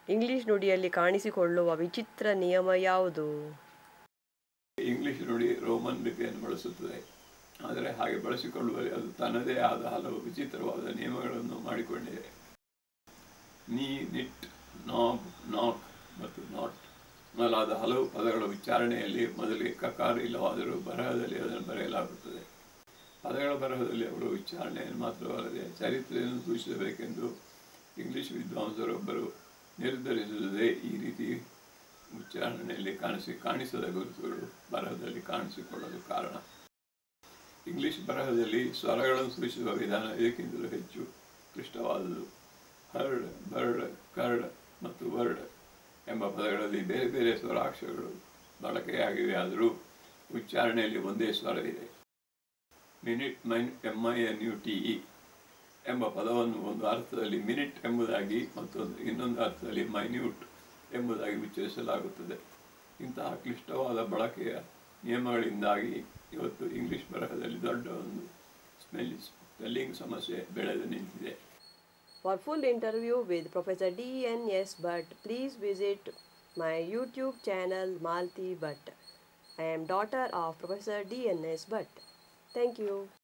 English ನುಡಿಯಲ್ಲಿ ಕಾಣಿಸಿಕೊಳ್ಳುವ ವಿಚಿತ್ರ ನಿಯಮ ಯಾವುದು ಇಂಗ್ಲಿಷ್ ನುಡಿ ರೋಮನ್ ಲಿಪಿಯನ್ನು ಬಳಸುತ್ತದೆ ಆದರೆ ಹಾಗೆ ಬಳಸಿಕೊಳ್ಳುವಲ್ಲಿ ಅದು ತನ್ನದೇ ಆದ ಹಲವು ವಿಚಿತ್ರವಾದ ನಿಯಮಗಳನ್ನು ಮಾಡಿಕೊಂಡಿದೆ ನೀ ನಿಟ್ ನಾಬ್ ನಾಕ್ ಮತ್ತು ನಾಟ್ ಮೊದಲಾದ ಹಲವು ಪದಗಳ ಉಚ್ಚಾರಣೆಯಲ್ಲಿ ಮೊದಲಿಗೆ ಕಕಾರ ಇಲ್ಲವಾದರೂ ಬರಹದಲ್ಲಿ ಅದನ್ನು ಬರೆಯಲಾಗುತ್ತದೆ ಪದಗಳ ಬರಹದಲ್ಲಿ ಅವರ ಉಚ್ಚಾರಣೆಯನ್ನು ಮಾತ್ರವಲ್ಲದೆ ಚರಿತ್ರೆಯನ್ನು ಸೂಚಿಸಬೇಕೆಂದು ಇಂಗ್ಲಿಷ್ ವಿದ್ವಾಂಸರೊಬ್ಬರು ನಿರ್ಧರಿಸುವುದೇ ಈ ರೀತಿ ಉಚ್ಚಾರಣೆಯಲ್ಲಿ ಕಾಣಿಸಿ ಕಾಣಿಸದ ಗುರುತುಗಳು ಬರಹದಲ್ಲಿ ಕಾಣಿಸಿಕೊಳ್ಳಲು ಕಾರಣ ಇಂಗ್ಲಿಷ್ ಬರಹದಲ್ಲಿ ಸ್ವರಗಳನ್ನು ಸೂಚಿಸುವ ವಿಧಾನ ಇದಕ್ಕಿಂತಲೂ ಹೆಚ್ಚು ಕ್ಲಿಷ್ಟವಾದುದು ಹರ್ಡ್ ಬರ್ಡ್ ಕರ್ಡ್ ಮತ್ತು ವರ್ಡ್ ಎಂಬ ಪದಗಳಲ್ಲಿ ಬೇರೆ ಬೇರೆ ಸ್ವರಾಕ್ಷರಗಳು ಬಳಕೆಯಾಗಿವೆ ಆದರೂ ಉಚ್ಚಾರಣೆಯಲ್ಲಿ ಒಂದೇ ಸ್ವರವಿದೆ minute mine M I N U T E ಎಂಬ ಪದವನ್ನು ಒಂದು ಅರ್ಥದಲ್ಲಿ ಮಿನಿಟ್ ಎಂಬುದಾಗಿ ಮತ್ತೊಂದು ಇನ್ನೊಂದು ಅರ್ಥದಲ್ಲಿ ಮೈನ್ಯೂಟ್ ಎಂಬುದಾಗಿ ಉಚ್ಚರಿಸಲಾಗುತ್ತದೆ ಇಂತಹ ಕ್ಲಿಷ್ಟವಾದ ಬಳಕೆಯ ನಿಯಮಗಳಿಂದಾಗಿ ಇವತ್ತು ಇಂಗ್ಲಿಷ್ ಬರಹದಲ್ಲಿ ದೊಡ್ಡ ಒಂದು ಸ್ಮೆಲ್ ಸ್ಪೆಲ್ಲಿಂಗ್ ಸಮಸ್ಯೆ ಬೆಳೆದು ನಿಂತಿದೆ For full interview with Professor D.N.S. Bhatt, please visit my YouTube channel Malti Bhatt. I am daughter of Professor D.N.S. Bhatt. Thank you.